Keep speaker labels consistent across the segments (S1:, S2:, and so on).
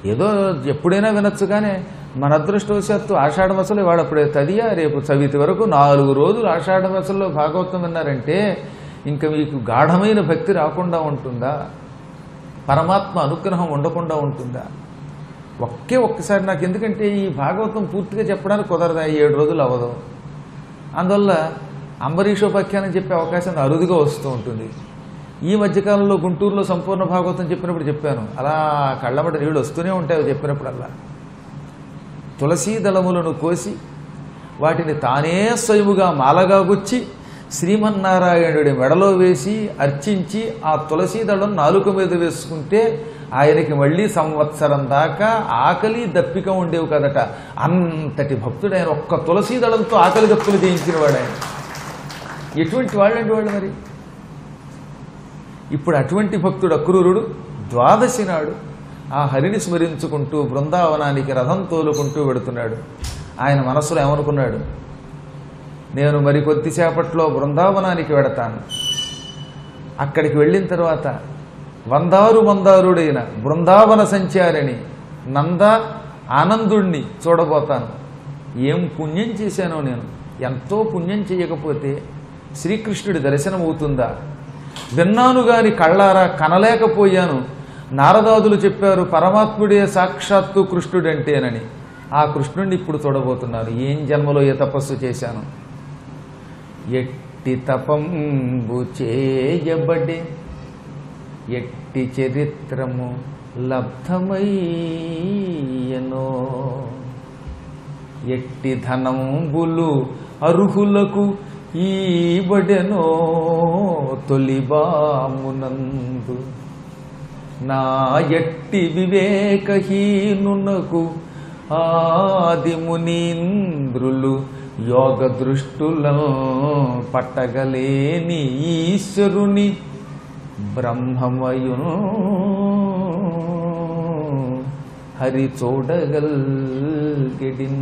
S1: ఏదో ఎప్పుడైనా వినొచ్చు కానీ మన అదృష్టవశాత్తు ఆషాఢ మసలు ఇవాళ అప్పుడే తదియా రేపు చవితి వరకు నాలుగు రోజులు ఆషాఢ మసల్లో భాగవతం విన్నారంటే ఇంకా మీకు గాఢమైన భక్తి రాకుండా ఉంటుందా పరమాత్మ అనుగ్రహం ఉండకుండా ఉంటుందా ఒకే ఒక్కసారి నాకు ఎందుకంటే ఈ భాగవతం పూర్తిగా చెప్పడానికి కుదరదా ఈ ఏడు రోజులు అవ్వదు అందువల్ల అంబరీషోపాఖ్యానం చెప్పే అవకాశం అరుదుగా వస్తూ ఉంటుంది ఈ మధ్యకాలంలో గుంటూరులో సంపూర్ణ భాగవతం చెప్పినప్పుడు చెప్పాను అలా కళ్ళమట నీళ్ళు వస్తూనే ఉంటాయి అవి చెప్పినప్పుడల్లా తులసీ దళములను కోసి వాటిని తానే స్వయముగా మాలగా గుచ్చి శ్రీమన్నారాయణుడి మెడలో వేసి అర్చించి ఆ తులసీ దళం నాలుక మీద వేసుకుంటే ఆయనకి మళ్ళీ సంవత్సరం దాకా ఆకలి దప్పిక ఉండేవి కదట అంతటి భక్తుడు ఆయన ఒక్క తులసీ దళంతో ఆకలి దప్పులు చేయించిన వాడు ఆయన ఎటువంటి వాళ్ళండి వాళ్ళు మరి ఇప్పుడు అటువంటి భక్తుడు అక్రూరుడు ద్వాదశి నాడు ఆ హరిని స్మరించుకుంటూ బృందావనానికి రథం తోలుకుంటూ వెడుతున్నాడు ఆయన మనసులో ఏమనుకున్నాడు నేను మరి కొద్దిసేపట్లో బృందావనానికి వెడతాను అక్కడికి వెళ్ళిన తర్వాత వందారు మందారుడైన బృందావన సంచారిని నంద ఆనందుణ్ణి చూడబోతాను ఏం పుణ్యం చేశానో నేను ఎంతో పుణ్యం చేయకపోతే శ్రీకృష్ణుడి దర్శనం అవుతుందా విన్నాను గాని కళ్ళారా కనలేకపోయాను నారదాదులు చెప్పారు పరమాత్ముడే సాక్షాత్తు కృష్ణుడంటేనని ఆ కృష్ణుడిని ఇప్పుడు చూడబోతున్నాను ఏం జన్మలో ఏ తపస్సు చేశాను ఎట్టి తపంబు చేయబడి ఎట్టి చరిత్రము లబ్ధమయ్యనో ఎట్టి ధనంబులు అర్హులకు ఈబడెనో తొలిబామునందు నా ఎట్టి వివేకహీనునకు ఆదిమునీంద్రులు యోగ దృష్టులను పట్టగలేని ఈశ్వరుని బ్రహ్మమయును హరి చూడగల్గెడిన్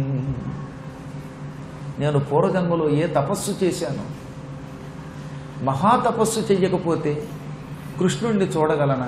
S1: నేను పూర్వజన్మలో ఏ తపస్సు చేశాను మహాతపస్సు చెయ్యకపోతే కృష్ణుణ్ణి చూడగలనా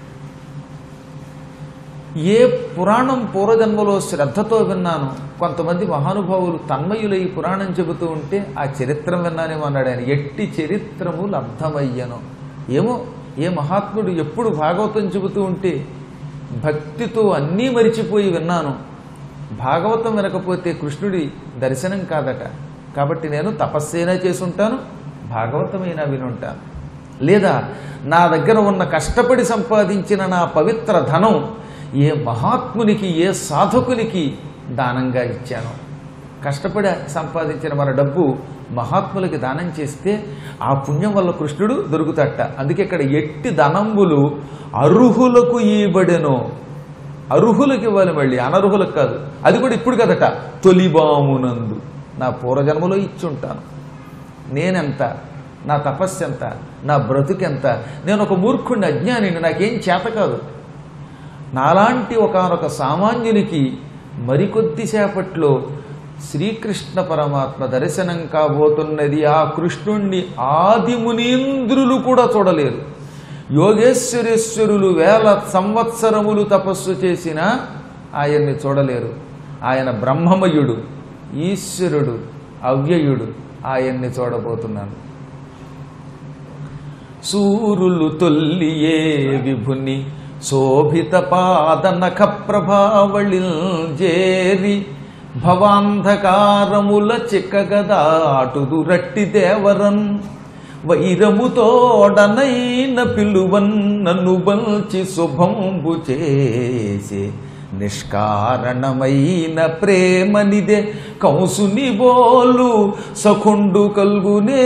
S1: ఏ పురాణం పూర్వజన్మలో శ్రద్ధతో విన్నాను కొంతమంది మహానుభావులు తన్మయులై పురాణం చెబుతూ ఉంటే ఆ చరిత్రం విన్నానేమో అన్నాడు ఆయన ఎట్టి చరిత్రము లబ్ధమయ్యను ఏమో ఏ మహాత్ముడు ఎప్పుడు భాగవతం చెబుతూ ఉంటే భక్తితో అన్నీ మరిచిపోయి విన్నాను భాగవతం వినకపోతే కృష్ణుడి దర్శనం కాదట కాబట్టి నేను తపస్సైనా చేసుంటాను భాగవతమైనా వినుంటాను లేదా నా దగ్గర ఉన్న కష్టపడి సంపాదించిన నా పవిత్ర ధనం ఏ మహాత్మునికి ఏ సాధకునికి దానంగా ఇచ్చాను కష్టపడి సంపాదించిన మన డబ్బు మహాత్ములకి దానం చేస్తే ఆ పుణ్యం వల్ల కృష్ణుడు దొరుకుతట అందుకే ఇక్కడ ఎట్టి ధనంబులు అర్హులకు ఈబడెనో అర్హులకు ఇవ్వాలి మళ్ళీ అనర్హులకు కాదు అది కూడా ఇప్పుడు కదట తొలిబామునందు నా పూర్వజన్మలో ఇచ్చుంటాను నేనెంత నా తపస్సు ఎంత నా బ్రతుకెంత నేను ఒక మూర్ఖుడిని అజ్ఞానిని నాకేం చేత కాదు నాలాంటి ఒకనొక సామాన్యునికి మరికొద్దిసేపట్లో శ్రీకృష్ణ పరమాత్మ దర్శనం కాబోతున్నది ఆ కృష్ణుణ్ణి ఆదిమునీంద్రులు కూడా చూడలేరు యోగేశ్వరేశ్వరులు వేల సంవత్సరములు తపస్సు చేసినా ఆయన్ని చూడలేరు ఆయన బ్రహ్మమయుడు ఈశ్వరుడు అవ్యయుడు ఆయన్ని చూడబోతున్నాను సూరులు తొల్లియే విభుని శోభిత పాద నఖ ప్రభావళిల్ జేరి భవాంధకారముల చిక్కగదాటుదు రట్టి దేవరన్ వైరముతోడనైన పిలువన్ నన్ను బల్చి శుభంబు చేసే నిష్కారణమైన ప్రేమనిదే కంసుని బోలు సఖుండు కల్గునే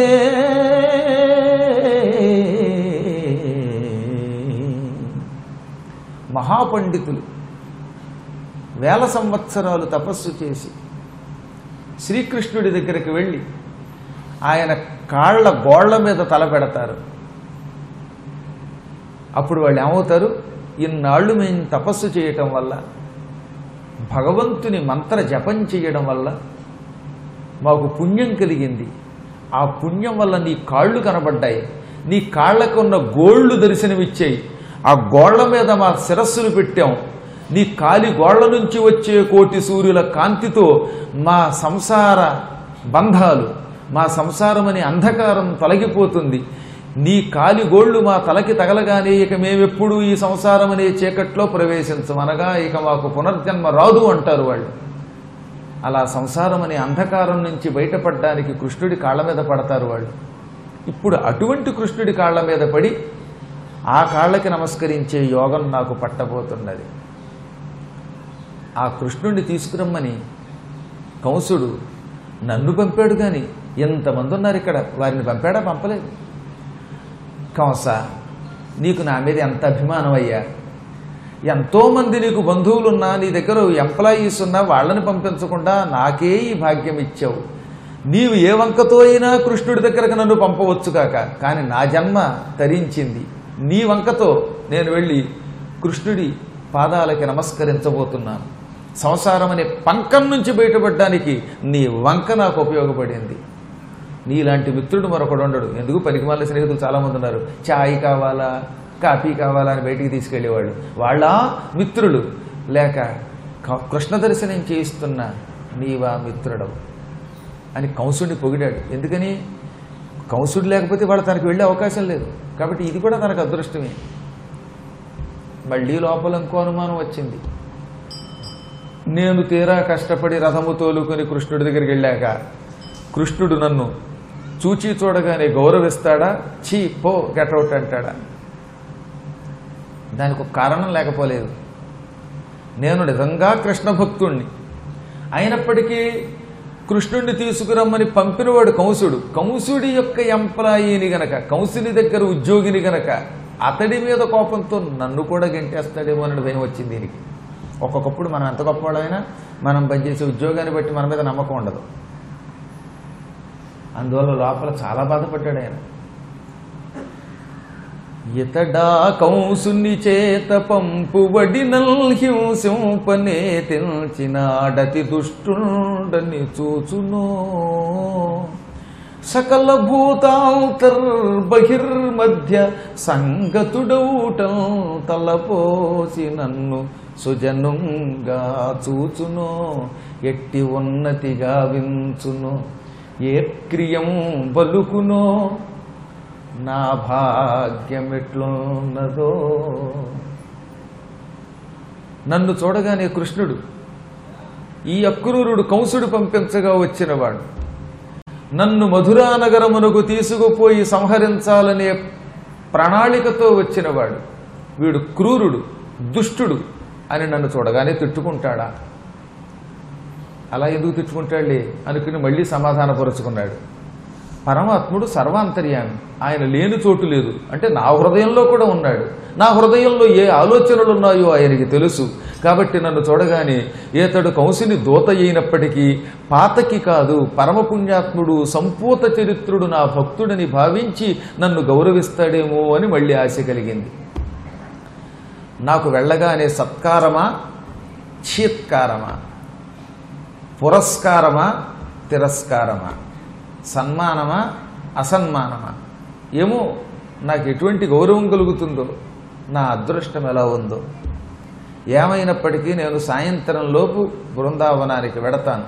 S1: మహాపండితులు వేల సంవత్సరాలు తపస్సు చేసి శ్రీకృష్ణుడి దగ్గరికి వెళ్ళి ఆయన కాళ్ళ గోళ్ల మీద తల పెడతారు అప్పుడు వాళ్ళు ఏమవుతారు ఇన్నాళ్ళు మేము తపస్సు చేయటం వల్ల భగవంతుని మంత్ర జపం చేయడం వల్ల మాకు పుణ్యం కలిగింది ఆ పుణ్యం వల్ల నీ కాళ్ళు కనబడ్డాయి నీ కాళ్ళకు ఉన్న గోళ్ళు దర్శనమిచ్చాయి ఆ గోళ్ల మీద మా శిరస్సులు పెట్టాం నీ కాలి గోళ్ల నుంచి వచ్చే కోటి సూర్యుల కాంతితో మా సంసార బంధాలు మా సంసారం అనే అంధకారం తొలగిపోతుంది నీ కాలి గోళ్లు మా తలకి తగలగానే ఇక మేమెప్పుడు ఈ సంసారం అనే చీకట్లో ప్రవేశించం అనగా ఇక మాకు పునర్జన్మ రాదు అంటారు వాళ్ళు అలా సంసారం అనే అంధకారం నుంచి బయటపడడానికి కృష్ణుడి కాళ్ళ మీద పడతారు వాళ్ళు ఇప్పుడు అటువంటి కృష్ణుడి కాళ్ళ మీద పడి ఆ కాళ్ళకి నమస్కరించే యోగం నాకు పట్టబోతున్నది ఆ కృష్ణుడిని తీసుకురమ్మని కంసుడు నన్ను పంపాడు కానీ ఎంతమంది ఉన్నారు ఇక్కడ వారిని పంపాడా పంపలేదు కంస నీకు నా మీద ఎంత అభిమానం అయ్యా ఎంతోమంది నీకు బంధువులున్నా నీ దగ్గర ఎంప్లాయీస్ ఉన్నా వాళ్ళని పంపించకుండా నాకే ఈ భాగ్యం ఇచ్చావు నీవు ఏ వంకతో అయినా కృష్ణుడి దగ్గరకు నన్ను పంపవచ్చు కాక కానీ నా జన్మ తరించింది నీ వంకతో నేను వెళ్ళి కృష్ణుడి పాదాలకి నమస్కరించబోతున్నాను సంసారం అనే పంకం నుంచి బయటపడడానికి నీ వంక నాకు ఉపయోగపడింది నీలాంటి మిత్రుడు మరొకడు ఉండడు ఎందుకు పనికిమాల స్నేహితులు చాలామంది ఉన్నారు చాయ్ కావాలా కాఫీ కావాలా అని బయటికి తీసుకెళ్ళేవాళ్ళు వాళ్ళ మిత్రులు లేక క- కృష్ణ దర్శనం చేయిస్తున్న నీవా మిత్రుడవు అని కంసుడిని పొగిడాడు ఎందుకని కంసుడు లేకపోతే వాడు తనకు వెళ్ళే అవకాశం లేదు కాబట్టి ఇది కూడా తనకు అదృష్టమే మళ్ళీ లోపల ఇంకో అనుమానం వచ్చింది నేను తీరా కష్టపడి రథము తోలుకొని కృష్ణుడి దగ్గరికి వెళ్ళాక కృష్ణుడు నన్ను చూచి చూడగానే గౌరవిస్తాడా చీ పో గెటౌట్ అంటాడా దానికి ఒక కారణం లేకపోలేదు నేను నిజంగా కృష్ణ భక్తుణ్ణి అయినప్పటికీ కృష్ణుడిని తీసుకురమ్మని పంపినవాడు కంసుడు కంసుడి యొక్క ఎంప్లాయీని గనక కంసుని దగ్గర ఉద్యోగిని గనక అతడి మీద కోపంతో నన్ను కూడా గెంటేస్తాడేమో అని భయం వచ్చింది దీనికి ఒక్కొక్కప్పుడు మనం ఎంత గొప్పవాడైనా మనం పనిచేసే ఉద్యోగాన్ని బట్టి మన మీద నమ్మకం ఉండదు అందువల్ల లోపల చాలా బాధపడ్డాడు ఆయన ఇతడా కంసుని చేత పంపుబడినల్ హింసింపనే తెల్చినాడతి దుష్టుండని చూచునో సకల భూతాంతర్బహిర్మధ్య సంగతుడౌటం తలపోసి నన్ను సుజనుంగా చూచునో ఎట్టి ఉన్నతిగా వించును ఏ క్రియం బలుకునో నా భాగ్యం ఎట్లున్నదో నన్ను చూడగానే కృష్ణుడు ఈ అక్రూరుడు కంసుడు పంపించగా వచ్చినవాడు నన్ను మధురానగరమునకు తీసుకుపోయి సంహరించాలనే ప్రణాళికతో వచ్చినవాడు వీడు క్రూరుడు దుష్టుడు అని నన్ను చూడగానే తిట్టుకుంటాడా అలా ఎందుకు తిట్టుకుంటాడులే అనుకుని మళ్ళీ సమాధానపరుచుకున్నాడు పరమాత్ముడు సర్వాంతర్యామి ఆయన లేని చోటు లేదు అంటే నా హృదయంలో కూడా ఉన్నాడు నా హృదయంలో ఏ ఆలోచనలు ఉన్నాయో ఆయనకి తెలుసు కాబట్టి నన్ను చూడగానే ఏతడు కంసుని దూత అయినప్పటికీ పాతకి కాదు పరమపుణ్యాత్ముడు సంపూత చరిత్రుడు నా భక్తుడని భావించి నన్ను గౌరవిస్తాడేమో అని మళ్ళీ ఆశ కలిగింది నాకు వెళ్ళగానే సత్కారమా చీత్కారమా పురస్కారమా తిరస్కారమా సన్మానమా అసన్మానమా ఏమో నాకు ఎటువంటి గౌరవం కలుగుతుందో నా అదృష్టం ఎలా ఉందో ఏమైనప్పటికీ నేను సాయంత్రం లోపు బృందావనానికి వెడతాను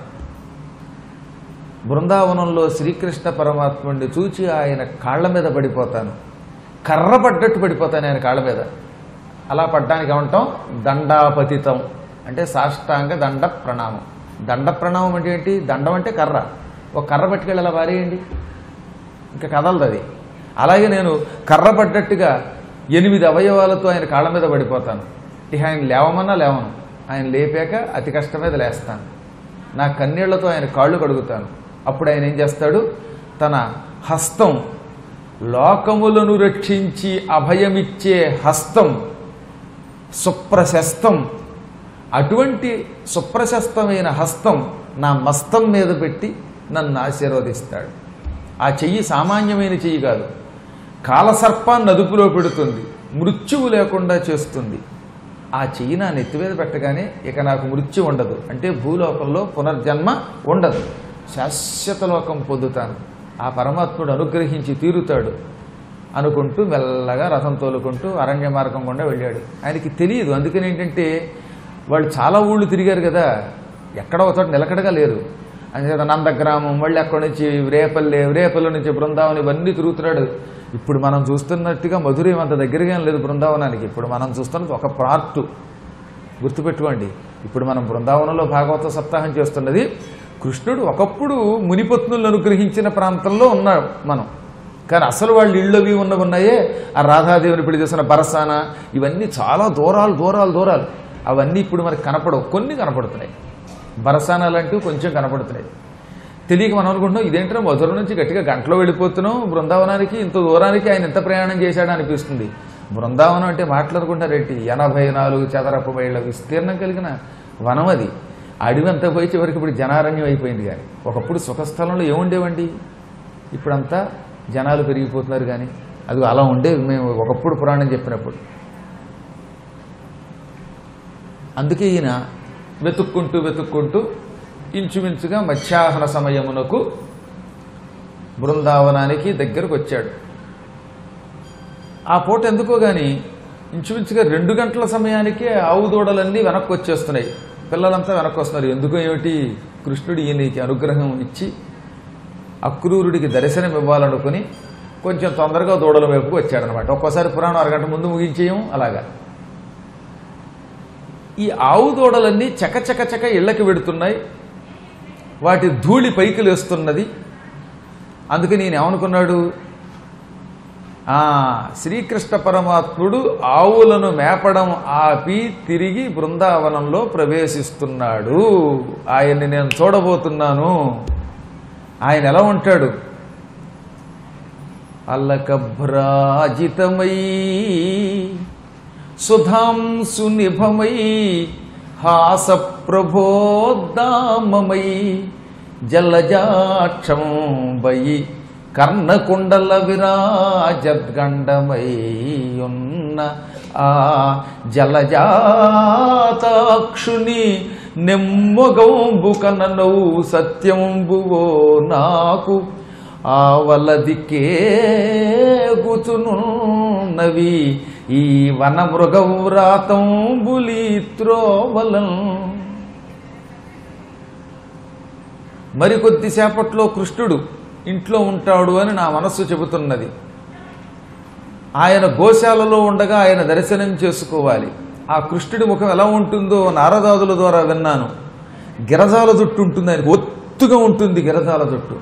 S1: బృందావనంలో శ్రీకృష్ణ పరమాత్ముడిని చూచి ఆయన కాళ్ళ మీద పడిపోతాను కర్ర పడ్డట్టు పడిపోతాను ఆయన కాళ్ళ మీద అలా పడ్డానికి ఏమంటాం దండాపతితం అంటే సాష్టాంగ దండ ప్రణామం దండ ప్రణామం అంటే ఏంటి దండం అంటే కర్ర ఒక కర్ర పట్టుకెళ్ళి అలా వారేయండి ఇంకా కదలదు అది అలాగే నేను కర్ర పడ్డట్టుగా ఎనిమిది అవయవాలతో ఆయన కాళ్ళ మీద పడిపోతాను ఇక ఆయన లేవమన్నా లేవను ఆయన లేపాక అతి కష్టం మీద లేస్తాను నా కన్నీళ్లతో ఆయన కాళ్ళు కడుగుతాను అప్పుడు ఆయన ఏం చేస్తాడు తన హస్తం లోకములను రక్షించి అభయమిచ్చే హస్తం సుప్రశస్తం అటువంటి సుప్రశస్తమైన హస్తం నా మస్తం మీద పెట్టి నన్ను ఆశీర్వదిస్తాడు ఆ చెయ్యి సామాన్యమైన చెయ్యి కాదు కాలసర్పాన్ని అదుపులో పెడుతుంది మృత్యువు లేకుండా చేస్తుంది ఆ చెయ్యి నా నెత్తి మీద పెట్టగానే ఇక నాకు మృత్యు ఉండదు అంటే భూలోకంలో పునర్జన్మ ఉండదు శాశ్వత లోకం పొందుతాను ఆ పరమాత్ముడు అనుగ్రహించి తీరుతాడు అనుకుంటూ మెల్లగా రథం తోలుకుంటూ అరణ్య మార్గం గుండా వెళ్ళాడు ఆయనకి తెలియదు అందుకని ఏంటంటే వాళ్ళు చాలా ఊళ్ళు తిరిగారు కదా ఎక్కడ ఒక చోట నిలకడగా లేరు అంచేత నందగ్రామం మళ్ళీ అక్కడి నుంచి రేపల్లె రేపల్లె నుంచి బృందావనం ఇవన్నీ తిరుగుతున్నాడు ఇప్పుడు మనం చూస్తున్నట్టుగా మధురైం అంత దగ్గరగా ఏం లేదు బృందావనానికి ఇప్పుడు మనం చూస్తున్నది ఒక పార్ట్ గుర్తుపెట్టుకోండి ఇప్పుడు మనం బృందావనంలో భాగవత సప్తాహం చేస్తున్నది కృష్ణుడు ఒకప్పుడు మునిపత్నులను అనుగ్రహించిన ప్రాంతంలో ఉన్నాడు మనం కానీ అసలు వాళ్ళు ఇళ్ళు అవి ఉన్నవి ఉన్నాయే ఆ రాధాదేవిని పెళ్లి చేసిన బరసాన ఇవన్నీ చాలా దూరాలు దూరాలు దూరాలు అవన్నీ ఇప్పుడు మనకి కనపడవు కొన్ని కనపడుతున్నాయి బరసాన లాంటివి కొంచెం కనపడుతున్నాయి తెలియక మనం అనుకుంటున్నాం ఇదేంటో మధుర నుంచి గట్టిగా గంటలో వెళ్ళిపోతున్నాం బృందావనానికి ఇంత దూరానికి ఆయన ఎంత ప్రయాణం చేశాడో అనిపిస్తుంది బృందావనం అంటే మాట్లాడుకుంటారేంటి ఎనభై నాలుగు చదరపు మైళ్ళ విస్తీర్ణం కలిగిన వనం అది అడవి అంతా పోయి చివరికి ఇప్పుడు జనారణ్యం అయిపోయింది కానీ ఒకప్పుడు సుఖస్థలంలో ఏముండేవండి ఇప్పుడంతా జనాలు పెరిగిపోతున్నారు కానీ అది అలా ఉండే మేము ఒకప్పుడు పురాణం చెప్పినప్పుడు అందుకే ఈయన వెతుక్కుంటూ వెతుక్కుంటూ ఇంచుమించుగా మధ్యాహ్న సమయమునకు బృందావనానికి దగ్గరకు వచ్చాడు ఆ పూట ఎందుకో గాని ఇంచుమించుగా రెండు గంటల సమయానికే ఆవు దూడలన్నీ వెనక్కి వచ్చేస్తున్నాయి పిల్లలంతా వెనక్కి వస్తున్నారు ఎందుకో ఏమిటి కృష్ణుడు ఈయనకి అనుగ్రహం ఇచ్చి అక్రూరుడికి దర్శనం ఇవ్వాలనుకుని కొంచెం తొందరగా దూడల వైపుకు వచ్చాడనమాట ఒక్కోసారి పురాణం అరగంట ముందు ముగించేయం అలాగా ఈ ఆవు దూడలన్నీ చకచక చక ఇళ్ళకి వెడుతున్నాయి వాటి ధూళి పైకి లేస్తున్నది అందుకని నేను ఏమనుకున్నాడు ఆ శ్రీకృష్ణ పరమాత్ముడు ఆవులను మేపడం ఆపి తిరిగి బృందావనంలో ప్రవేశిస్తున్నాడు ఆయన్ని నేను చూడబోతున్నాను ఆయన ఎలా ఉంటాడు అల్లకభ్రాజితమై సుధాంసు నిభమై హాస ప్రభోద్దామమై జలజాక్షంబై కర్ణకుండల విరాజద్గండమై ఉన్న ఆ జలజాతాక్షుని నెమ్మగంబు కననవు సత్యంబువో నాకు ఆవలదికే గుచునున్నవి ఈ వన మృగవ్రాతంబులి త్రోవలం మరికొద్దిసేపట్లో కృష్ణుడు ఇంట్లో ఉంటాడు అని నా మనస్సు చెబుతున్నది ఆయన గోశాలలో ఉండగా ఆయన దర్శనం చేసుకోవాలి ఆ కృష్ణుడి ముఖం ఎలా ఉంటుందో నారదాదుల ద్వారా విన్నాను గిరజాల జుట్టు ఉంటుంది ఆయనకు ఒత్తుగా ఉంటుంది గిరజాల జుట్టు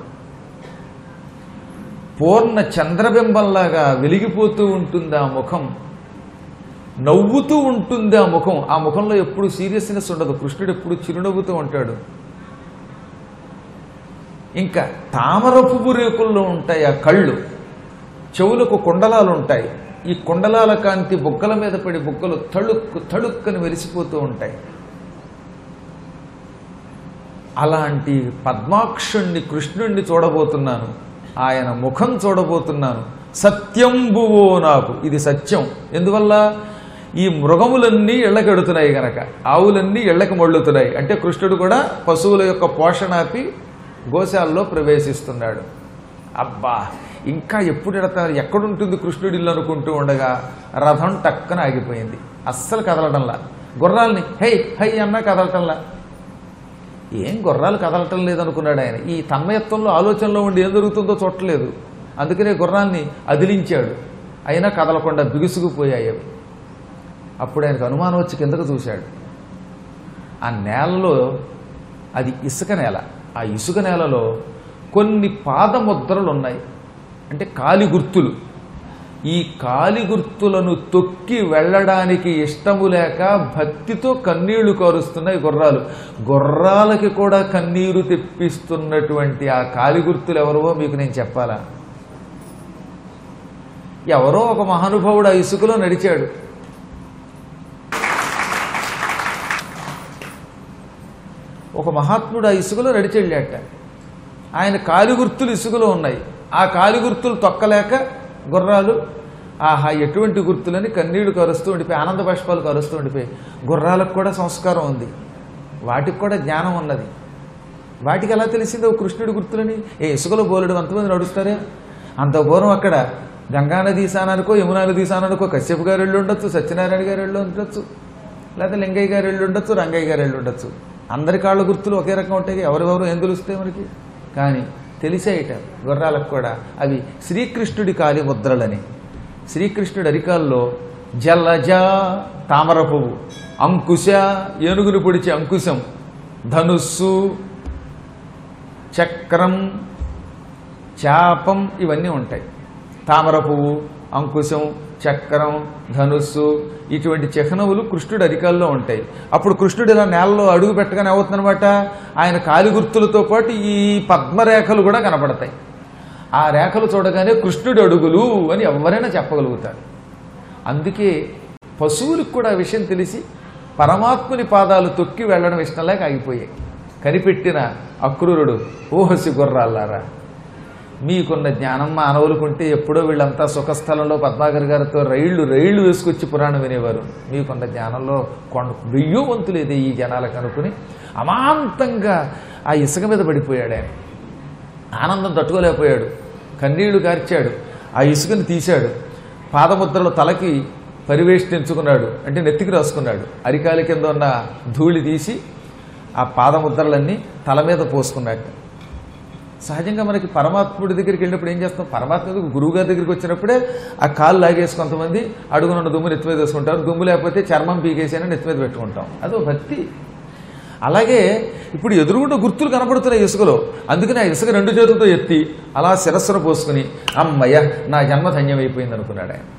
S1: పూర్ణ చంద్రబింబంలాగా వెలిగిపోతూ ఉంటుంది ఆ ముఖం నవ్వుతూ ఉంటుంది ఆ ముఖం ఆ ముఖంలో ఎప్పుడు సీరియస్నెస్ ఉండదు కృష్ణుడు ఎప్పుడు చిరునవ్వుతూ ఉంటాడు ఇంకా తామర పువ్వు రేకుల్లో ఉంటాయి ఆ కళ్ళు చెవులకు కుండలాలు ఉంటాయి ఈ కుండలాల కాంతి బుగ్గల మీద పడి బుగ్గలు తళుక్కు తళుక్కని మెరిసిపోతూ ఉంటాయి అలాంటి పద్మాక్షుణ్ణి కృష్ణుణ్ణి చూడబోతున్నాను ఆయన ముఖం చూడబోతున్నాను సత్యంబువో నాకు ఇది సత్యం ఎందువల్ల ఈ మృగములన్నీ ఇళ్ళకెడుతున్నాయి గనక ఆవులన్నీ ఇళ్ళకి మళ్ళుతున్నాయి అంటే కృష్ణుడు కూడా పశువుల యొక్క పోషణ ఆపి గోశాలలో ప్రవేశిస్తున్నాడు అబ్బా ఇంకా ఎప్పుడు ఎడతారు ఎక్కడుంటుంది కృష్ణుడి ఇల్లు అనుకుంటూ ఉండగా రథం టక్కన ఆగిపోయింది అస్సలు కదలడంలా గుర్రాల్ని హై హై అన్నా కదలటంలా ఏం గుర్రాలు కదలటం లేదనుకున్నాడు ఆయన ఈ తన్మయత్వంలో ఆలోచనలో ఉండి ఏం జరుగుతుందో చూడలేదు అందుకనే గుర్రాన్ని అదిలించాడు అయినా కదలకుండా బిగుసుకుపోయాయి అవి అప్పుడు ఆయనకు అనుమానం వచ్చి కిందకు చూశాడు ఆ నేలలో అది ఇసుక నేల ఆ ఇసుక నేలలో కొన్ని పాదముద్రలు ఉన్నాయి అంటే కాలి గుర్తులు ఈ కాలి గుర్తులను తొక్కి వెళ్ళడానికి ఇష్టము లేక భక్తితో కన్నీళ్లు కారుస్తున్నాయి గుర్రాలు గుర్రాలకి కూడా కన్నీరు తెప్పిస్తున్నటువంటి ఆ కాలి గుర్తులు ఎవరో మీకు నేను చెప్పాలా ఎవరో ఒక మహానుభావుడు ఆ ఇసుకలో నడిచాడు ఒక మహాత్ముడు ఆ ఇసుకలో నడిచెళ్ళాట ఆయన కాలి గుర్తులు ఇసుకలో ఉన్నాయి ఆ కాలి గుర్తులు తొక్కలేక గుర్రాలు ఆహా ఎటువంటి గుర్తులని కన్నీళ్లు కరుస్తూ ఉండిపోయి ఆనంద బాష్పాలు కరుస్తూ ఉండిపోయి గుర్రాలకు కూడా సంస్కారం ఉంది వాటికి కూడా జ్ఞానం ఉన్నది వాటికి ఎలా తెలిసిందో కృష్ణుడి గుర్తులని ఏ ఇసుకలో బోలెడు అంతమంది నడుస్తారే అంత పూర్వం అక్కడ గంగానదీ సానానికో యమునా నదీ సానానికో కశ్యప్ గారు వెళ్ళి ఉండొచ్చు సత్యనారాయణ గారు వెళ్ళి ఉండొచ్చు లేకపోతే లింగయ్య గారు వెళ్ళి ఉండొచ్చు రంగయ్య గారు వెళ్ళి ఉండొచ్చు అందరి కాళ్ళ గుర్తులు ఒకే రకం ఉంటాయి ఎవరెవరు ఏం తెలుస్తాయి మనకి కానీ తెలిసేయట గుర్రాలకు కూడా అవి శ్రీకృష్ణుడి కాలి ముద్రలని శ్రీకృష్ణుడి అరికాల్లో జల్లజ తామర పువ్వు అంకుశ ఏనుగును పొడిచే అంకుశం ధనుస్సు చక్రం చాపం ఇవన్నీ ఉంటాయి తామర పువ్వు అంకుశం చక్రం ధనుస్సు ఇటువంటి చిహ్నములు కృష్ణుడి అరికాల్లో ఉంటాయి అప్పుడు కృష్ణుడు ఇలా నేలలో అడుగు పెట్టగానే అవుతుందనమాట ఆయన కాలి గుర్తులతో పాటు ఈ పద్మరేఖలు కూడా కనపడతాయి ఆ రేఖలు చూడగానే కృష్ణుడి అడుగులు అని ఎవరైనా చెప్పగలుగుతారు అందుకే పశువులకు కూడా ఆ విషయం తెలిసి పరమాత్ముని పాదాలు తొక్కి వెళ్ళడం ఇష్టం లేక ఆగిపోయాయి కనిపెట్టిన అక్రూరుడు ఊహసి గుర్రాలారా మీకున్న జ్ఞానం మానవులకుంటే ఎప్పుడో వీళ్ళంతా సుఖస్థలంలో పద్మాకర్ గారితో రైళ్లు రైళ్లు వేసుకొచ్చి పురాణం వినేవారు మీకున్న జ్ఞానంలో కొండ వెయ్యో వంతు లేదు ఈ జనాలకు అనుకుని అమాంతంగా ఆ ఇసుక మీద పడిపోయాడు ఆయన ఆనందం తట్టుకోలేకపోయాడు కన్నీళ్లు కార్చాడు ఆ ఇసుకని తీశాడు పాదముద్రలో తలకి పరివేష్టించుకున్నాడు అంటే నెత్తికి రాసుకున్నాడు అరికాలి కింద ఉన్న ధూళి తీసి ఆ పాదముద్రలన్నీ తల మీద పోసుకున్నట్టు సహజంగా మనకి పరమాత్ముడి దగ్గరికి వెళ్ళినప్పుడు ఏం చేస్తాం పరమాత్మ దగ్గర గురువు గారి దగ్గరికి వచ్చినప్పుడే ఆ కాలు లాగేసి కొంతమంది అడుగునున్న దుమ్ము నెత్తి మీద వేసుకుంటారు దుమ్ము లేకపోతే చర్మం పీకేసైనా నెత్తి మీద పెట్టుకుంటాం అదో భక్తి అలాగే ఇప్పుడు ఎదురుగుండా గుర్తులు కనబడుతున్నాయి ఇసుకలో అందుకని ఆ ఇసుక రెండు చేతులతో ఎత్తి అలా శిరస్సును పోసుకుని అమ్మయ్య నా జన్మ ధన్యమైపోయింది అనుకున్నాడు ఆయన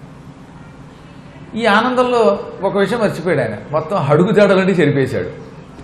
S1: ఈ ఆనందంలో ఒక విషయం మర్చిపోయాడు ఆయన మొత్తం అడుగు జాడలన్నీ చెరిపేశాడు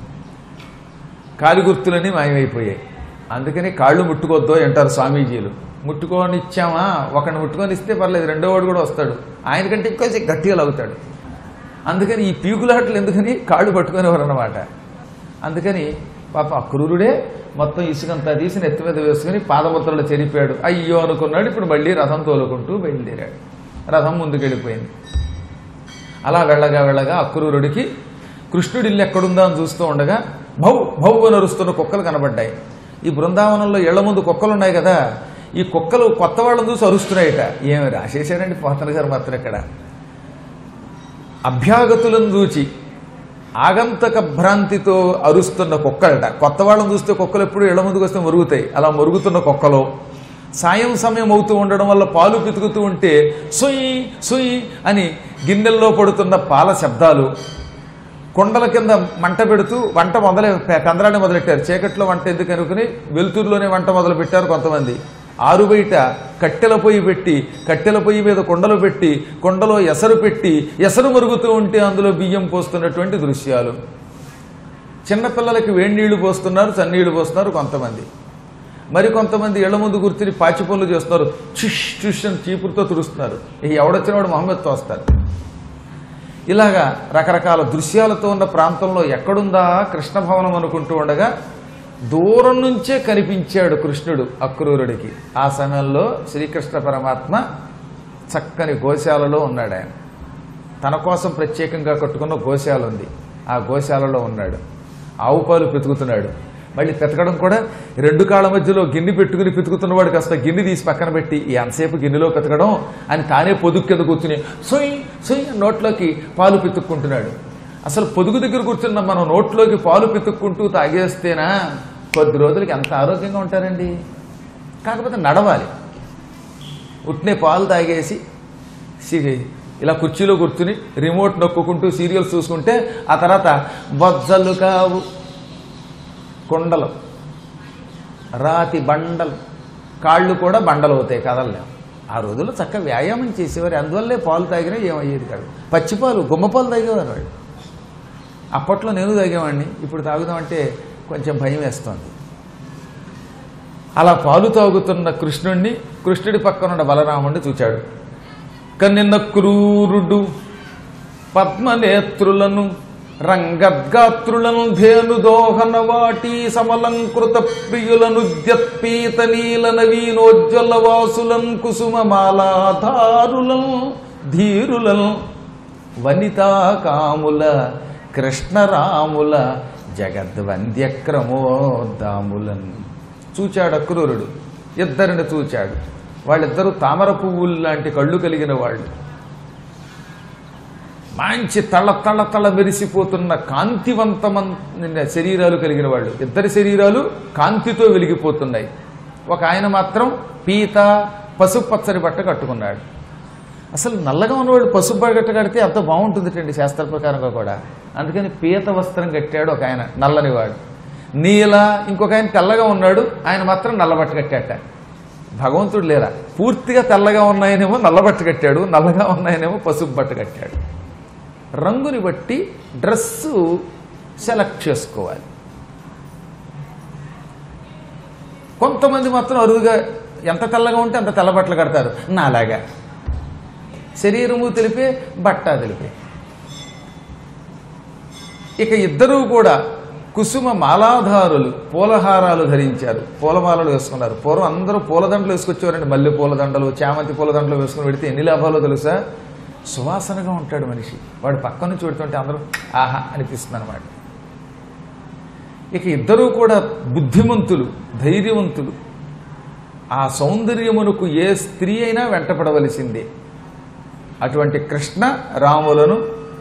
S1: కాలి గుర్తులన్నీ మాయమైపోయాయి అందుకని కాళ్ళు ముట్టుకోవద్దు అంటారు స్వామీజీలు ముట్టుకొని ఇచ్చామా ఒకడిని ముట్టుకొని ఇస్తే పర్లేదు రెండో వాడు కూడా వస్తాడు ఆయనకంటే ఇంకొంచెం గట్టిగా లాగుతాడు అందుకని ఈ పీకులాటలు ఎందుకని కాళ్ళు పట్టుకునేవారు అనమాట అందుకని పాప అక్రూరుడే మొత్తం ఇసుకంతా తీసి నెత్తి మీద వేసుకుని పాదముద్రలు చెరిపాడు అయ్యో అనుకున్నాడు ఇప్పుడు మళ్ళీ రథం తోలుకుంటూ బయలుదేరాడు రథం ముందుకెళ్ళిపోయింది అలా వెళ్ళగా వెళ్ళగా అక్రూరుడికి కృష్ణుడి ఇల్లు ఎక్కడుందా అని చూస్తూ ఉండగా భౌ భౌ అని అరుస్తున్న కుక్కలు కనబడ్డాయి ఈ బృందావనంలో ఇళ్ల ముందు కుక్కలు ఉన్నాయి కదా ఈ కుక్కలు కొత్త వాళ్ళని చూసి అరుస్తున్నాయట ఏమి రాసేశారండి పోతన గారు మాత్రం ఇక్కడ అభ్యాగతులను చూచి ఆగంతక భ్రాంతితో అరుస్తున్న కుక్కలట కొత్త వాళ్ళని చూస్తే కుక్కలు ఎప్పుడు ఇళ్ల ముందుకు వస్తే మురుగుతాయి అలా మురుగుతున్న కుక్కలో సాయం సమయం అవుతూ ఉండడం వల్ల పాలు పితుకుతూ ఉంటే సుయ్ సుయ్ అని గిన్నెల్లో పడుతున్న పాల శబ్దాలు కొండల కింద మంట పెడుతూ వంట మొదలే కందరాన్ని మొదలెట్టారు చీకట్లో వంట ఎందుకు అనుకుని వెలుతురులోనే వంట మొదలు పెట్టారు కొంతమంది ఆరు బయట కట్టెల పొయ్యి పెట్టి కట్టెల పొయ్యి మీద కొండలు పెట్టి కొండలో ఎసరు పెట్టి ఎసరు మరుగుతూ ఉంటే అందులో బియ్యం పోస్తున్నటువంటి దృశ్యాలు చిన్నపిల్లలకి వేడి నీళ్లు పోస్తున్నారు చన్నీళ్లు పోస్తున్నారు కొంతమంది మరి కొంతమంది ఇళ్ల ముందు కూర్చుని పాచి పనులు చేస్తున్నారు చుష్ చుష్ అని చీపురుతో తుడుస్తున్నారు ఇక ఎవడొచ్చినవాడు మొహమ్మద్తో వస్తారు ఇలాగా రకరకాల దృశ్యాలతో ఉన్న ప్రాంతంలో ఎక్కడుందా కృష్ణ భవనం అనుకుంటూ ఉండగా దూరం నుంచే కనిపించాడు కృష్ణుడు అక్రూరుడికి ఆ సమయంలో శ్రీకృష్ణ పరమాత్మ చక్కని గోశాలలో ఉన్నాడు ఆయన తన కోసం ప్రత్యేకంగా కట్టుకున్న గోశాల ఉంది ఆ గోశాలలో ఉన్నాడు ఆవు పాలు పెతుకుతున్నాడు మళ్ళీ పెతకడం కూడా రెండు కాళ్ళ మధ్యలో గిన్నె పెట్టుకుని పెతుకుతున్నవాడు కాస్త గిన్నె తీసి పక్కన పెట్టి ఈ అంతసేపు గిన్నెలో పెతకడం అని తానే పొదుగు కింద కూర్చుని సొయ్ సొయ్ అని నోట్లోకి పాలు పితుక్కుంటున్నాడు అసలు పొదుగు దగ్గర కూర్చున్న మనం నోట్లోకి పాలు పితుక్కుంటూ తాగేస్తేనా కొద్ది రోజులకి ఎంత ఆరోగ్యంగా ఉంటారండి కాకపోతే నడవాలి ఉట్నే పాలు తాగేసి సి- ఇలా కుర్చీలో కూర్చుని రిమోట్ నొక్కుంటూ సీరియల్స్ చూసుకుంటే ఆ తర్వాత బొజ్జలు కావు కొండలు రాతి బండలు కాళ్ళు కూడా బండలు అవుతాయి కదలలేం ఆ రోజుల్లో చక్కగా వ్యాయామం చేసేవారు అందువల్లే పాలు తాగినా ఏమయ్యేది కాదు పచ్చిపాలు గుమ్మపాలు తాగేవారు వాళ్ళు అప్పట్లో నేను తాగేవాడిని ఇప్పుడు తాగుదామంటే కొంచెం భయం వేస్తోంది అలా పాలు తాగుతున్న కృష్ణుణ్ణి కృష్ణుడి పక్కనున్న బలరాముణ్ణి చూచాడు కన్నిన్న క్రూరుడు పద్మనేత్రులను రంగద్గాత్రులను ధేను దోహన వాటి సమలంకృత ప్రియులను ద్యత్పీత నీల నవీనోజ్వల వాసులం కుసుమమాలాధారులం ధీరులం వనితా కాముల కృష్ణరాముల జగద్వంద్యక్రమోద్దాములన్ చూచాడు అక్రూరుడు ఇద్దరిని చూచాడు వాళ్ళిద్దరూ తామర పువ్వులు లాంటి కళ్ళు కలిగిన వాళ్ళు మంచి తళ్ళ తళ్ళ తళ్ళ మెరిసిపోతున్న కాంతివంతమైన శరీరాలు కలిగిన వాళ్ళు ఇద్దరి శరీరాలు కాంతితో వెలిగిపోతున్నాయి ఒక ఆయన మాత్రం పీత పసుపు పచ్చని బట్ట కట్టుకున్నాడు అసలు నల్లగా ఉన్నవాడు పసుపు బట్ట కడితే అంత బాగుంటుందిటండి శాస్త్ర ప్రకారంగా కూడా అందుకని పీత వస్త్రం కట్టాడు ఒక ఆయన నల్లనివాడు నీల ఇంకొక ఆయన తెల్లగా ఉన్నాడు ఆయన మాత్రం నల్లబట్ట కట్టాట భగవంతుడు లేరా పూర్తిగా తెల్లగా ఉన్నాయనేమో నల్లబట్ట కట్టాడు నల్లగా ఉన్నాయనేమో పసుపు బట్ట కట్టాడు రంగుని బట్టి డ్రెస్సు సెలెక్ట్ చేసుకోవాలి కొంతమంది మాత్రం అరుదుగా ఎంత తెల్లగా ఉంటే అంత తెల్ల బట్టలు కడతారు నాలాగా శరీరము తెలిపే బట్ట తెలిపే ఇక ఇద్దరూ కూడా కుసుమ మాలాధారులు పూలహారాలు ధరించారు పూలమాలలు వేసుకున్నారు పూర్వం అందరూ పూలదండలు వేసుకొచ్చేవారండి మల్లె పూలదండలు చామంతి పూలదండలు వేసుకుని పెడితే ఎన్ని లాభాలో తెలుసా సువాసనగా ఉంటాడు మనిషి వాడు పక్క నుంచి పెడుతుంటే అందరూ ఆహా అనిపిస్తుంది అనమాట ఇక ఇద్దరూ కూడా బుద్ధిమంతులు ధైర్యవంతులు ఆ సౌందర్యమునకు ఏ స్త్రీ అయినా వెంటపడవలసిందే అటువంటి కృష్ణ రాములను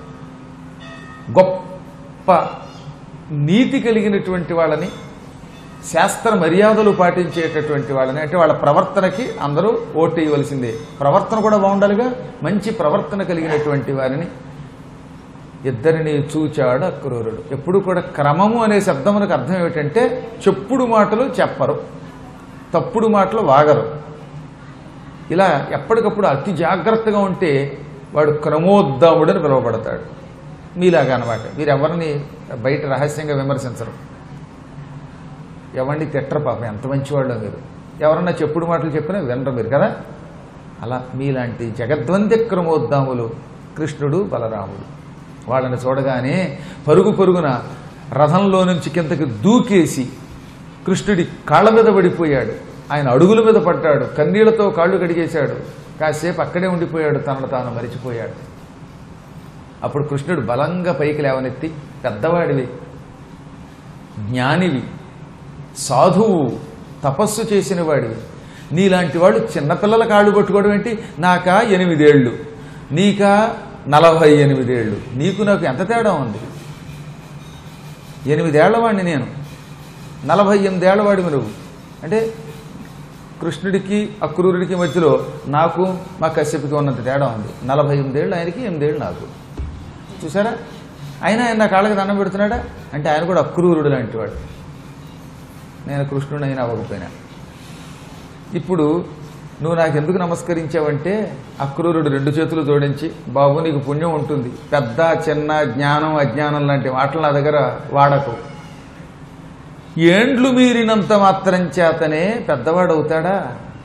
S1: గొప్ప నీతి కలిగినటువంటి వాళ్ళని శాస్త్ర మర్యాదలు పాటించేటటువంటి వాళ్ళని అంటే వాళ్ళ ప్రవర్తనకి అందరూ ఓటు ఇవ్వవలసిందే ప్రవర్తన కూడా బాగుండాలిగా మంచి ప్రవర్తన కలిగినటువంటి వారిని ఇద్దరిని చూచాడు అక్రూరుడు ఎప్పుడు కూడా క్రమము అనే శబ్దమునకు అర్థం ఏమిటంటే చెప్పుడు మాటలు చెప్పరు తప్పుడు మాటలు వాగరు ఇలా ఎప్పటికప్పుడు అతి జాగ్రత్తగా ఉంటే వాడు క్రమోద్దాముడని పిలువబడతాడు మీలాగా అనమాట మీరు ఎవరిని బయట రహస్యంగా విమర్శించరు ఎవరిని తిట్టరు పాపం ఎంత మంచివాళ్ళో మీరు ఎవరన్నా చెప్పుడు మాటలు చెప్పినా వినరు మీరు కదా అలా మీలాంటి జగద్వంద్య క్రమోద్దాములు కృష్ణుడు బలరాముడు వాళ్ళని చూడగానే పరుగు పరుగున రథంలో నుంచి కిందకి దూకేసి కృష్ణుడి కాళ్ళ మీద పడిపోయాడు ఆయన అడుగుల మీద పడ్డాడు కన్నీళ్లతో కాళ్ళు కడిగేశాడు కాసేపు అక్కడే ఉండిపోయాడు తనను తాను మరిచిపోయాడు అప్పుడు కృష్ణుడు బలంగా పైకి లేవనెత్తి పెద్దవాడివి జ్ఞానివి సాధువు తపస్సు చేసిన వాడివి నీలాంటి వాళ్ళు చిన్నపిల్లల కాళ్ళు పట్టుకోవడం ఏంటి నాకా ఎనిమిదేళ్ళు నీకా నలభై ఎనిమిదేళ్ళు నీకు నాకు ఎంత తేడా ఉంది ఎనిమిదేళ్లవాడిని నేను నలభై ఎనిమిదేళ్లవాడివి నువ్వు అంటే కృష్ణుడికి అక్రూరుడికి మధ్యలో నాకు మా కశ్యపికి ఉన్నంత తేడా ఉంది నలభై ఎనిమిదేళ్ళు ఆయనకి ఎనిమిదేళ్ళు నాకు చూసారా అయినా ఆయన నా కాళ్ళకి దండం పెడుతున్నాడా అంటే ఆయన కూడా అక్రూరుడు లాంటి వాడు నేను కృష్ణుడు అయినా అవ్వకపోయినా ఇప్పుడు నువ్వు నాకు ఎందుకు నమస్కరించావంటే అక్రూరుడు రెండు చేతులు జోడించి బాబు నీకు పుణ్యం ఉంటుంది పెద్ద చిన్న జ్ఞానం అజ్ఞానం లాంటి మాటలు నా దగ్గర వాడకు ఏండ్లు మీరినంత మాత్రం చేతనే పెద్దవాడవుతాడా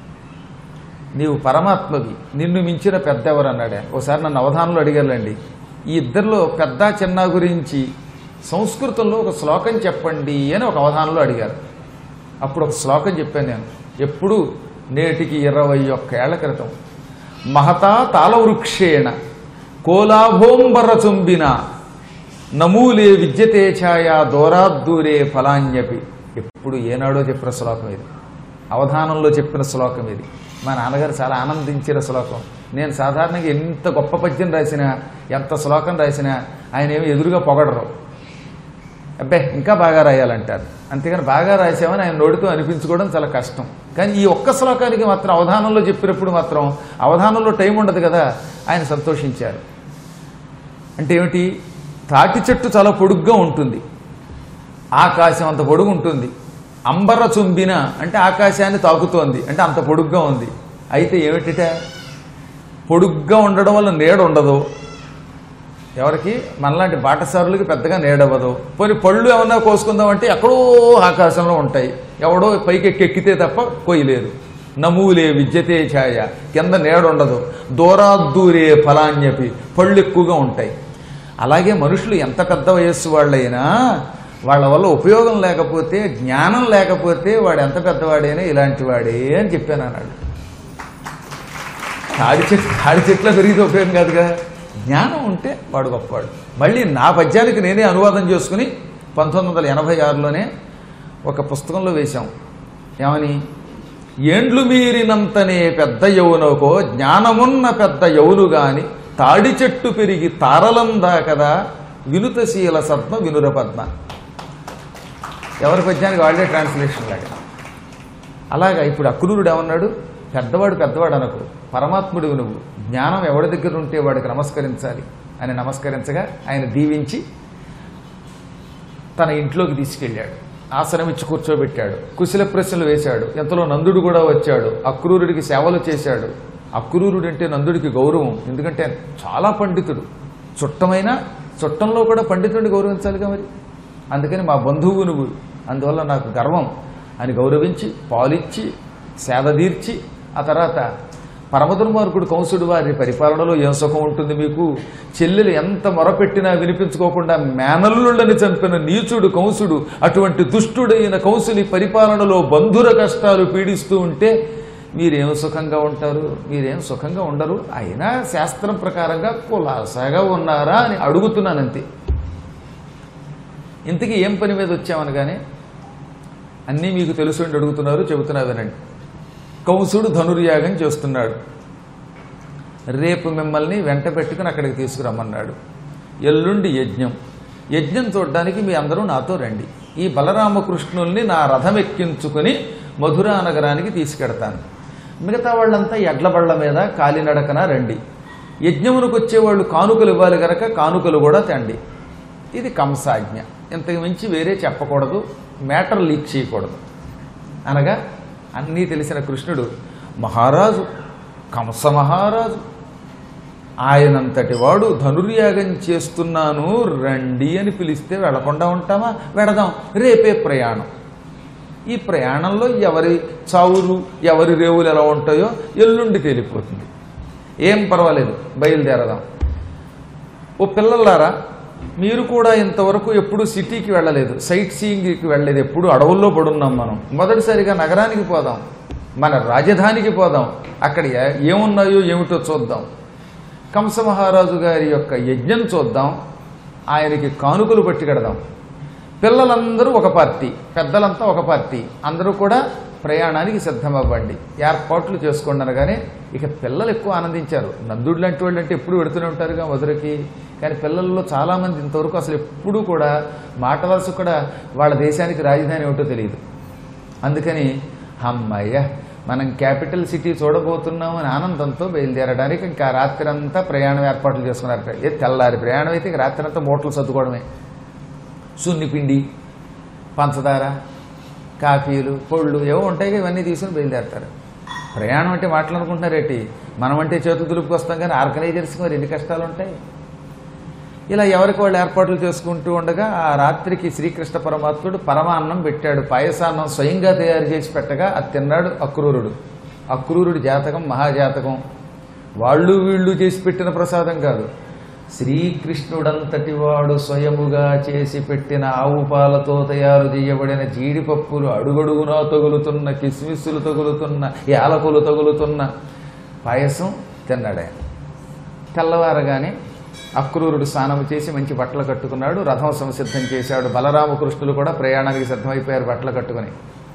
S1: నీవు పరమాత్మవి నిన్ను మించిన పెద్దెవరు అన్నాడు ఆయన. ఒకసారి నన్ను అవధానంలో అడిగారులేండి ఈ ఇద్దరిలో పెద్ద చిన్న గురించి సంస్కృతంలో ఒక శ్లోకం చెప్పండి అని ఒక అవధానంలో అడిగారు అప్పుడు ఒక శ్లోకం చెప్పాను నేను ఎప్పుడు నేటికి ఇరవై ఒక్క ఏళ్ల క్రితం మహతా తాళవృక్షేణ కోలాభోంబర చుంబిన నమూలే విద్యతే ఛాయ దూరాద్దూరే ఫలాన్యపి ఎప్పుడు ఏనాడో చెప్పిన శ్లోకం ఇది అవధానంలో చెప్పిన శ్లోకం ఇది మా నాన్నగారు చాలా ఆనందించిన శ్లోకం నేను సాధారణంగా ఎంత గొప్ప పద్యం రాసినా ఎంత శ్లోకం రాసినా ఆయన ఏమి ఎదురుగా పొగడరు అబ్బే ఇంకా బాగా రాయాలంటారు అంతేగాని బాగా రాసామని ఆయన నోటితో అనిపించుకోవడం చాలా కష్టం కానీ ఈ ఒక్క శ్లోకానికి మాత్రం అవధానంలో చెప్పినప్పుడు మాత్రం అవధానంలో టైం ఉండదు కదా ఆయన సంతోషించారు అంటే ఏమిటి తాటి చెట్టు చాలా పొడుగ్గా ఉంటుంది ఆకాశం అంత పొడుగు ఉంటుంది అంబర చుంబిన అంటే ఆకాశాన్ని తాకుతోంది అంటే అంత పొడుగ్గా ఉంది అయితే ఏమిటిట పొడుగ్గా ఉండడం వల్ల నీడ ఉండదు ఎవరికి మనలాంటి బాటసారులకి పెద్దగా నీడవ్వదు పోనీ పళ్ళు ఏమన్నా కోసుకుందామంటే ఎక్కడో ఆకాశంలో ఉంటాయి ఎవడో పైకి ఎక్కి ఎక్కితే తప్ప కొయ్యలేదు నమూలే విద్యతే ఛాయ కింద నీడ ఉండదు దూరాద్దూరే ఫలాన్యపి పళ్ళు ఎక్కువగా ఉంటాయి అలాగే మనుషులు ఎంత పెద్ద వయస్సు వాళ్ళైనా వాళ్ళ వల్ల ఉపయోగం లేకపోతే జ్ఞానం లేకపోతే వాడు ఎంత పెద్దవాడైనా ఇలాంటి వాడే అని చెప్పాను అన్నాడు తాడి చెట్టు తాడి చెట్లో పెరిగితే ఉపయోగం కాదుగా జ్ఞానం ఉంటే వాడు గొప్పవాడు మళ్ళీ నా పద్యానికి నేనే అనువాదం చేసుకుని పంతొమ్మిది వందల ఎనభై ఆరులోనే ఒక పుస్తకంలో వేశాం ఏమని ఏండ్లు మీరినంతనే పెద్ద యౌనకో జ్ఞానమున్న పెద్ద యౌను గాని తాడి చెట్టు పెరిగి తారలందా కదా వినుతశీల సద్మ వినుర పద్మ ఎవరి పద్యానికి వాళ్ళే ట్రాన్స్లేషన్ లాగా అలాగా ఇప్పుడు అక్రూరుడు ఏమన్నాడు పెద్దవాడు పెద్దవాడు అనకు పరమాత్ముడివి నువ్వు జ్ఞానం ఎవరి దగ్గర ఉంటే వాడికి నమస్కరించాలి అని నమస్కరించగా ఆయన దీవించి తన ఇంట్లోకి తీసుకెళ్ళాడు ఆసనం ఇచ్చి కూర్చోబెట్టాడు కుశల ప్రశ్నలు వేశాడు ఎంతలో నందుడు కూడా వచ్చాడు అక్రూరుడికి సేవలు చేశాడు అక్రూరుడు అంటే నందుడికి గౌరవం ఎందుకంటే ఆయన చాలా పండితుడు చుట్టమైన చుట్టంలో కూడా పండితుడిని గౌరవించాలిగా మరి అందుకని మా బంధువు నువ్వు అందువల్ల నాకు గర్వం అని గౌరవించి పాలిచ్చి సేద తీర్చి ఆ తర్వాత పరమదుర్మార్గుడు కంసుడు వారి పరిపాలనలో ఏం సుఖం ఉంటుంది మీకు చెల్లెలు ఎంత మొరపెట్టినా వినిపించుకోకుండా మేనల్లుళ్ళని చంపిన నీచుడు కంసుడు అటువంటి దుష్టుడైన కంసుని పరిపాలనలో బంధుర కష్టాలు పీడిస్తూ ఉంటే మీరేం సుఖంగా ఉంటారు మీరేం సుఖంగా ఉండరు అయినా శాస్త్రం ప్రకారంగా కులాసాగా ఉన్నారా అని అడుగుతున్నానంతే ఇంతకీ ఏం పని మీద వచ్చామనగానే అన్నీ మీకు తెలుసు అని అడుగుతున్నారు చెబుతున్నా వినండి కంసుడు ధనుర్యాగం చేస్తున్నాడు రేపు మిమ్మల్ని వెంట పెట్టుకుని అక్కడికి తీసుకురమ్మన్నాడు ఎల్లుండి యజ్ఞం యజ్ఞం చూడడానికి మీ అందరూ నాతో రండి ఈ బలరామకృష్ణుల్ని నా రథం ఎక్కించుకుని మధురా నగరానికి తీసుకెడతాను మిగతా వాళ్ళంతా ఎడ్ల బళ్ళ మీద కాలినడకన రండి యజ్ఞమునకు వచ్చేవాళ్ళు కానుకలు ఇవ్వాలి గనక కానుకలు కూడా తండి ఇది కంసాజ్ఞ ఇంతకు మించి వేరే చెప్పకూడదు మ్యాటర్ లీక్ చేయకూడదు అనగా అన్నీ తెలిసిన కృష్ణుడు మహారాజు కంస మహారాజు ఆయనంతటి వాడు ధనుర్యాగం చేస్తున్నాను రండి అని పిలిస్తే వెళ్లకుండా ఉంటామా వెడదాం రేపే ప్రయాణం ఈ ప్రయాణంలో ఎవరి చావులు ఎవరి రేవులు ఎలా ఉంటాయో ఎల్లుండి తేలిపోతుంది ఏం పర్వాలేదు బయలుదేరదాం ఓ పిల్లలారా మీరు కూడా ఇంతవరకు ఎప్పుడు సిటీకి వెళ్ళలేదు సైట్ సీయింగ్కి వెళ్ళలేదు ఎప్పుడు అడవుల్లో పడున్నాం మనం మొదటిసారిగా నగరానికి పోదాం మన రాజధానికి పోదాం అక్కడ ఏ- ఏమున్నాయో ఏమిటో చూద్దాం కంస మహారాజు గారి యొక్క యజ్ఞం చూద్దాం ఆయనకి కానుకలు పట్టుకెడదాం పిల్లలందరూ ఒక పార్టీ పెద్దలంతా ఒక పార్టీ అందరూ కూడా ప్రయాణానికి సిద్ధమవ్వండి ఏర్పాట్లు చేసుకోండి అనగానే ఇక పిల్లలు ఎక్కువ ఆనందించారు నందుడు లాంటి వాళ్ళు అంటే ఎప్పుడు పెడుతూనే ఉంటారుగా మధురకి కానీ పిల్లల్లో చాలామంది ఇంతవరకు అసలు ఎప్పుడూ కూడా మాట వలస కూడా వాళ్ళ దేశానికి రాజధాని ఏమిటో తెలియదు అందుకని అమ్మయ్య మనం క్యాపిటల్ సిటీ చూడబోతున్నాం అని ఆనందంతో బయలుదేరడానికి ఇంకా రాత్రి అంతా ప్రయాణం ఏర్పాట్లు చేసుకున్నారట ఏ తెల్లారి ప్రయాణం అయితే ఇక రాత్రి అంతా మూటలు సర్దుకోవడమే సున్నిపిండి పంచదార కాఫీలు పొళ్ళు ఏవో ఉంటాయి ఇవన్నీ తీసుకుని బయలుదేరతారు ప్రయాణం అంటే మాటలు అనుకుంటున్నారేటి మనం అంటే చేతులు దులుపుకొస్తాం కానీ ఆర్గనైజర్స్కి మరి ఎన్ని కష్టాలు ఉంటాయి ఇలా ఎవరికి వాళ్ళు ఏర్పాట్లు చేసుకుంటూ ఉండగా ఆ రాత్రికి శ్రీకృష్ణ పరమాత్ముడు పరమాన్నం పెట్టాడు పాయసాన్నం స్వయంగా తయారు చేసి పెట్టగా అది తిన్నాడు అక్రూరుడు అక్రూరుడి జాతకం మహాజాతకం వాళ్ళు వీళ్ళు చేసి పెట్టిన ప్రసాదం కాదు శ్రీకృష్ణుడంతటి వాడు స్వయముగా చేసి పెట్టిన ఆవు పాలతో తయారు చేయబడిన జీడిపప్పులు అడుగడుగునా తగులుతున్న కిస్మిస్సులు తగులుతున్న యాలకులు తగులుతున్న పాయసం తిన్నాడు ఆయన తెల్లవారగానే అక్రూరుడు స్నానం చేసి మంచి బట్టలు కట్టుకున్నాడు రథం సంసిద్ధం చేశాడు బలరామకృష్ణులు కూడా ప్రయాణానికి సిద్ధమైపోయారు బట్టలు కట్టుకుని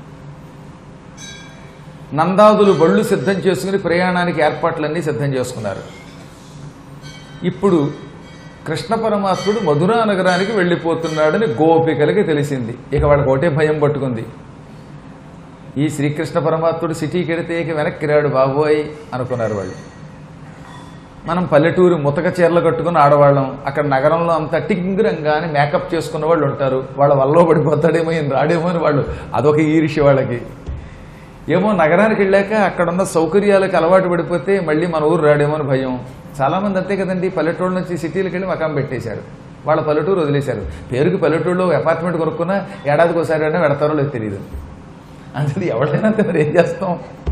S1: నందాదులు బళ్ళు సిద్ధం చేసుకుని ప్రయాణానికి ఏర్పాట్లన్నీ సిద్ధం చేసుకున్నారు ఇప్పుడు కృష్ణ పరమాత్ముడు మధురా నగరానికి వెళ్ళిపోతున్నాడని గోపికలకి తెలిసింది ఇక వాళ్ళకి ఒకటే భయం పట్టుకుంది ఈ శ్రీకృష్ణ పరమాత్ముడు సిటీకి వెడితే ఇక వెనక్కి రాడు బాబోయ్ అనుకున్నారు వాళ్ళు మనం పల్లెటూరు ముతక చీరలు కట్టుకుని ఆడవాళ్ళం అక్కడ నగరంలో అంతా టింగురంగానే మేకప్ చేసుకున్న వాళ్ళు ఉంటారు వాళ్ళ వల్ల పడిపోతాడేమో ఈయన రాడేమో అని వాళ్ళు అదొక ఈరిషి వాళ్ళకి ఏమో నగరానికి వెళ్ళాక అక్కడున్న సౌకర్యాలకు అలవాటు పడిపోతే మళ్ళీ మన ఊరు రాడేమో అని భయం చాలామంది అంతే కదండి పల్లెటూరు నుంచి సిటీలకు వెళ్ళి మకాం పెట్టేశారు వాళ్ళ పల్లెటూరు వదిలేశారు పేరుకి పల్లెటూరులో అపార్ట్మెంట్ కొనుక్కున్నా ఏడాదికి ఒకసారి అయినా పెడతారో లేదు తెలియదు అందులో ఎవరైనా అంతే మరి ఏం చేస్తాం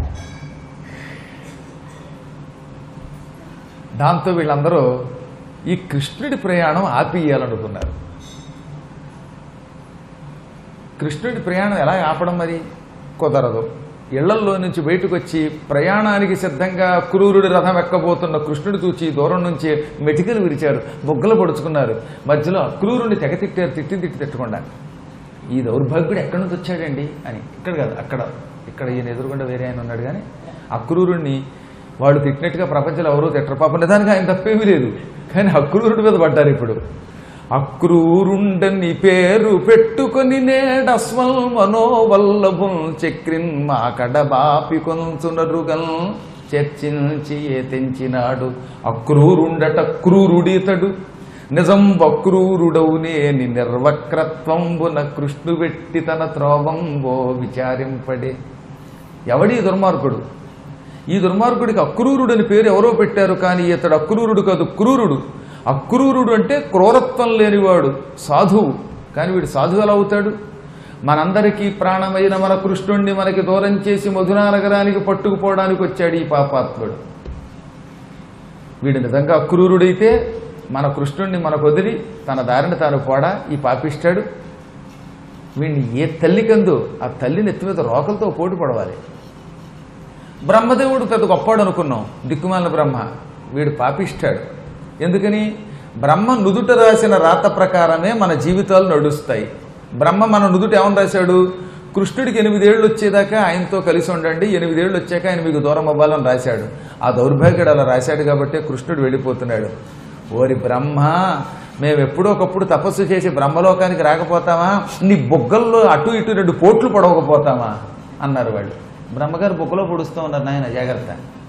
S1: దాంతో వీళ్ళందరూ ఈ కృష్ణుడి ప్రయాణం ఆపియాలనుకున్నారు కృష్ణుడి ప్రయాణం ఎలా ఆపడం మరి కుదరదు ఇళ్లల్లో నుంచి బయటకు వచ్చి ప్రయాణానికి సిద్ధంగా క్రూరుడి రథం ఎక్కబోతున్న కృష్ణుడి చూచి దూరం నుంచి మెటికలు విరిచారు బొగ్గలు పొడుచుకున్నారు మధ్యలో అక్రూరుని తెగ తిట్టారు తిట్టి తిట్టి తిట్టకుండా ఈ దౌర్భాగ్యుడు ఎక్కడి నుంచి వచ్చాడండి అని ఇక్కడ కాదు అక్కడ ఇక్కడ ఈయన ఎదురుగుండా వేరే ఆయన ఉన్నాడు కానీ అక్రూరుణ్ణి వాళ్ళు తిట్టినట్టుగా ప్రపంచంలో ఎవరూ తిట్టరు పాపం నిజానికి ఆయన తప్పేమీ లేదు కానీ అక్రూరుడి మీద పడ్డారు ఇప్పుడు అక్రూరుండని పేరు పెట్టుకొని నేడస్వల్ మనోవల్లభం చక్రిన్ మా కడబాపి కొంచునరుగల్ చర్చించి ఏ తెంచినాడు అక్రూరుండట క్రూరుడితడు నిజం వక్రూరుడవునేని నిర్వక్రత్వంబున కృష్ణు వెట్టి తన త్రోవంబో విచారింపడే ఎవడి దుర్మార్గుడు ఈ దుర్మార్గుడికి అక్రూరుడని పేరు ఎవరో పెట్టారు కానీ ఇతడు అక్రూరుడు కాదు క్రూరుడు అక్రూరుడు అంటే క్రూరత్వం లేనివాడు సాధువు కానీ వీడు సాధువు ఎలా అవుతాడు మనందరికీ ప్రాణమైన మన కృష్ణుణ్ణి మనకి దూరం చేసి మధురా నగరానికి పట్టుకుపోవడానికి వచ్చాడు ఈ పాపాత్ముడు వీడు నిజంగా అక్రూరుడైతే మన కృష్ణుణ్ణి మనకు వదిలి తన దారిని తాను పోడా ఈ పాపిస్తాడు వీడిని ఏ తల్లి కందో ఆ తల్లిని ఎత్తి మీద రోకలతో పోటీ పడవాలి బ్రహ్మదేవుడు పెద్ద గొప్పాడు అనుకున్నాం దిక్కుమాలిన బ్రహ్మ వీడు పాపిస్తాడు ఎందుకని బ్రహ్మ నుదుట రాసిన రాత ప్రకారమే మన జీవితాలు నడుస్తాయి బ్రహ్మ మన నుదుట ఏమని రాశాడు కృష్ణుడికి ఎనిమిదేళ్ళు వచ్చేదాకా ఆయనతో కలిసి ఉండండి ఎనిమిదేళ్ళు వచ్చాక ఆయన మీకు దూరం అవ్వాలని రాశాడు ఆ దౌర్భాగ్యుడు అలా రాశాడు కాబట్టి కృష్ణుడు వెళ్ళిపోతున్నాడు ఓరి బ్రహ్మ మేము ఎప్పుడో ఒకప్పుడు తపస్సు చేసి బ్రహ్మలోకానికి రాకపోతామా నీ బొగ్గల్లో అటు ఇటు రెండు పోట్లు పడవకపోతామా అన్నారు వాళ్ళు బ్రహ్మగారు బొగ్గలో పొడుస్తూ ఉన్నారు నాయన జాగ్రత్త